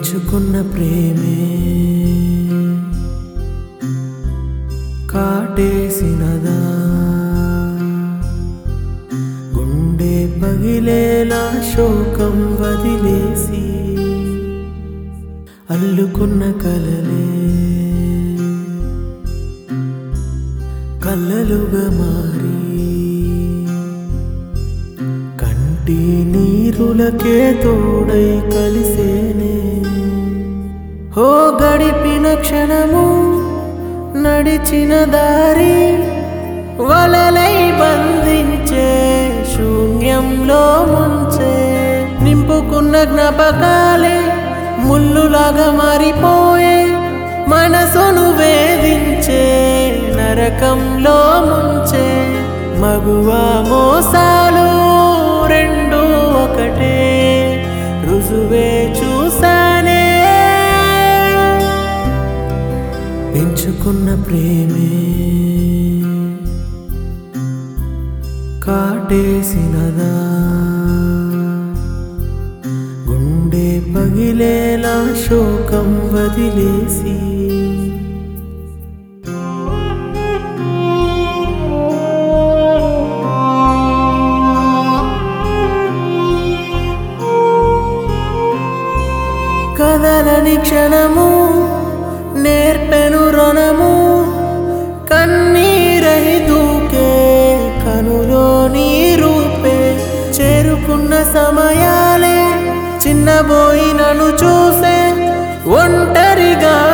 పెంచుకున్న ప్రేమే కాటేసినదా గుండె పగిలేలా శోకం వదిలేసి అల్లుకున్న కలలే కళ్ళలుగా మారి కంటి నీరులకే తోడై కలిసేనే హో గడిపిన క్షణము నడిచిన దారి వలలై బంధించే శూన్యంలో ముంచే నింపుకున్న జ్ఞాపకాలే ముల్లులాగా మారిపోయే మనసును వేధించే నరకంలో ముంచే మగువ మోసాలు రెండు ఒకటే రుజువే చూసానే పెంచుకున్న ప్రేమే కాటేసినదా గుండె పగిలేలా శోకం వదిలేసి కదలని క్షణము నేర్పెను రుణము కన్నీరై దూకే కనులో నీ రూపే చేరుకున్న సమయాలే చిన్నబోయి నన్ను చూసే ఒంటరిగా